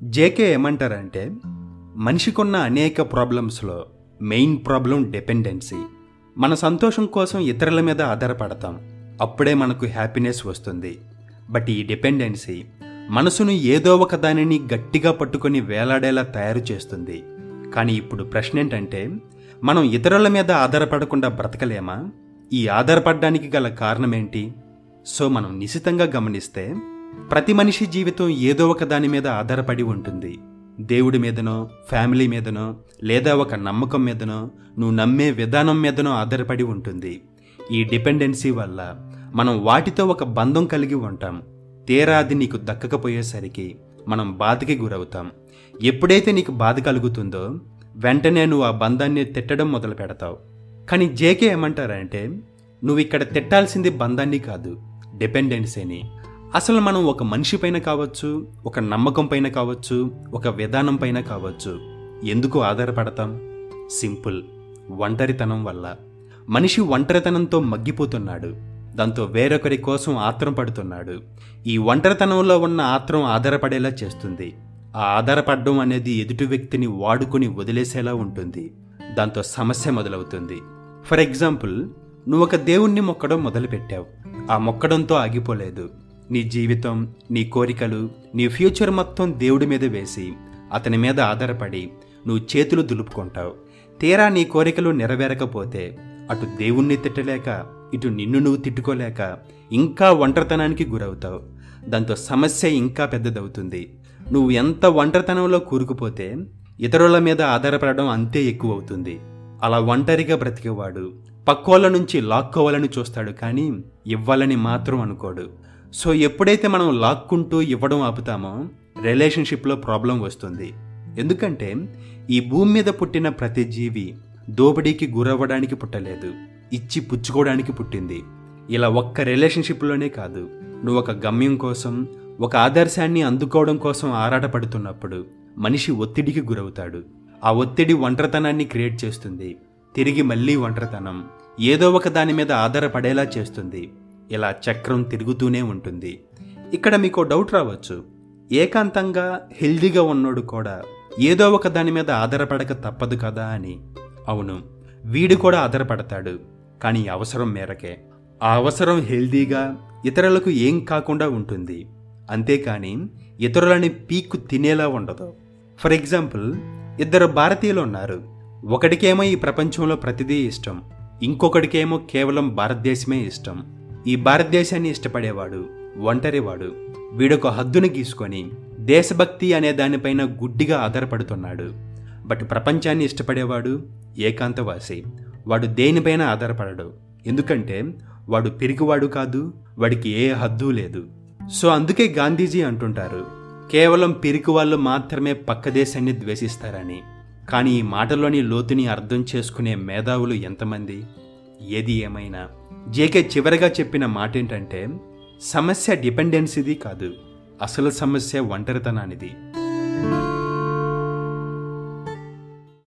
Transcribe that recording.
JK ఏమంటారంటే మనిషికున్న అనేక ప్రాబ్లమ్స్లో main problem dependency మన సంతోషం కోసం ఇతరుల మీద ఆధారపడతాం అప్పుడే మనకు హ్యాపీనెస్ వస్తుంది బట్ ఈ డిపెండెన్సీ మనసును ఏదో ఒక దానిని గట్టిగా పట్టుకొని వేలాడేలా తయారు చేస్తుంది కానీ ఇప్పుడు ప్రశ్న ఏంటంటే మనం ఇతరుల మీద ఆధారపడకుండా బ్రతకలేమా ఈ ఆధారపడడానికి గల కారణం ఏంటి సో మనం నిశితంగా గమనిస్తే ప్రతి మనిషి జీవితం ఏదో ఒక దాని మీద ఆధారపడి ఉంటుంది దేవుడి మీదనో ఫ్యామిలీ మీదనో లేదా ఒక నమ్మకం మీదనో నువ్వు నమ్మే విధానం మీదనో ఆధారపడి ఉంటుంది ఈ డిపెండెన్సీ వల్ల మనం వాటితో ఒక బంధం కలిగి ఉంటాం తీరా అది నీకు దక్కకపోయేసరికి మనం బాధకి గురవుతాం ఎప్పుడైతే నీకు బాధ కలుగుతుందో వెంటనే నువ్వు ఆ బంధాన్ని తిట్టడం మొదలు పెడతావు కానీ జేకే ఏమంటారంటే నువ్వు ఇక్కడ తిట్టాల్సింది బంధాన్ని కాదు డిపెండెన్సీని అసలు మనం ఒక మనిషి పైన కావచ్చు ఒక నమ్మకం పైన కావచ్చు ఒక విధానం పైన కావచ్చు ఎందుకు ఆధారపడతాం సింపుల్ ఒంటరితనం వల్ల మనిషి ఒంటరితనంతో మగ్గిపోతున్నాడు దాంతో వేరొకరి కోసం ఆత్రం పడుతున్నాడు ఈ ఒంటరితనంలో ఉన్న ఆత్రం ఆధారపడేలా చేస్తుంది ఆ ఆధారపడడం అనేది ఎదుటి వ్యక్తిని వాడుకొని వదిలేసేలా ఉంటుంది దాంతో సమస్య మొదలవుతుంది ఫర్ ఎగ్జాంపుల్ నువ్వు ఒక దేవుణ్ణి మొక్కడం మొదలుపెట్టావు ఆ మొక్కడంతో ఆగిపోలేదు నీ జీవితం నీ కోరికలు నీ ఫ్యూచర్ మొత్తం దేవుడి మీద వేసి అతని మీద ఆధారపడి నువ్వు చేతులు దులుపుకుంటావు తీరా నీ కోరికలు నెరవేరకపోతే అటు దేవుణ్ణి తిట్టలేక ఇటు నిన్ను నువ్వు తిట్టుకోలేక ఇంకా ఒంటరితనానికి గురవుతావు దాంతో సమస్య ఇంకా పెద్దదవుతుంది నువ్వు ఎంత ఒంటరితనంలో కూరుకుపోతే ఇతరుల మీద ఆధారపడడం అంతే ఎక్కువ అవుతుంది అలా ఒంటరిగా బ్రతికేవాడు పక్కోళ్ళ నుంచి లాక్కోవాలని చూస్తాడు కానీ ఇవ్వాలని మాత్రం అనుకోడు సో ఎప్పుడైతే మనం లాక్కుంటూ ఇవ్వడం ఆపుతామో రిలేషన్షిప్లో ప్రాబ్లం వస్తుంది ఎందుకంటే ఈ భూమి మీద పుట్టిన ప్రతి జీవి దోపిడీకి గురవ్వడానికి పుట్టలేదు ఇచ్చి పుచ్చుకోవడానికి పుట్టింది ఇలా ఒక్క రిలేషన్షిప్లోనే కాదు నువ్వు ఒక గమ్యం కోసం ఒక ఆదర్శాన్ని అందుకోవడం కోసం ఆరాటపడుతున్నప్పుడు మనిషి ఒత్తిడికి గురవుతాడు ఆ ఒత్తిడి ఒంటరితనాన్ని క్రియేట్ చేస్తుంది తిరిగి మళ్ళీ ఒంటరితనం ఏదో ఒక దాని మీద ఆధారపడేలా చేస్తుంది ఇలా చక్రం తిరుగుతూనే ఉంటుంది ఇక్కడ మీకు డౌట్ రావచ్చు ఏకాంతంగా హెల్దీగా ఉన్నోడు కూడా ఏదో ఒక దాని మీద ఆధారపడక తప్పదు కదా అని అవును వీడు కూడా ఆధారపడతాడు కానీ అవసరం మేరకే ఆ అవసరం హెల్దీగా ఇతరులకు ఏం కాకుండా ఉంటుంది అంతేకాని ఇతరులని పీక్కు తినేలా ఉండదు ఫర్ ఎగ్జాంపుల్ ఇద్దరు భారతీయులు ఉన్నారు ఒకడికేమో ఈ ప్రపంచంలో ప్రతిదీ ఇష్టం ఇంకొకడికేమో కేవలం భారతదేశమే ఇష్టం ఈ భారతదేశాన్ని ఇష్టపడేవాడు ఒంటరివాడు వీడొక హద్దును గీసుకొని దేశభక్తి అనే దానిపైన గుడ్డిగా ఆధారపడుతున్నాడు బట్ ప్రపంచాన్ని ఇష్టపడేవాడు ఏకాంతవాసి వాడు దేనిపైన ఆధారపడడు ఎందుకంటే వాడు పిరిగివాడు కాదు వాడికి ఏ హద్దు లేదు సో అందుకే గాంధీజీ అంటుంటారు కేవలం పిరికి వాళ్ళు మాత్రమే పక్క దేశాన్ని ద్వేషిస్తారని కానీ ఈ మాటలోని లోతుని అర్థం చేసుకునే మేధావులు ఎంతమంది ఏది ఏమైనా జేకే చివరిగా చెప్పిన మాట ఏంటంటే సమస్య డిపెండెన్సీది కాదు అసలు సమస్య ఒంటరితనానిది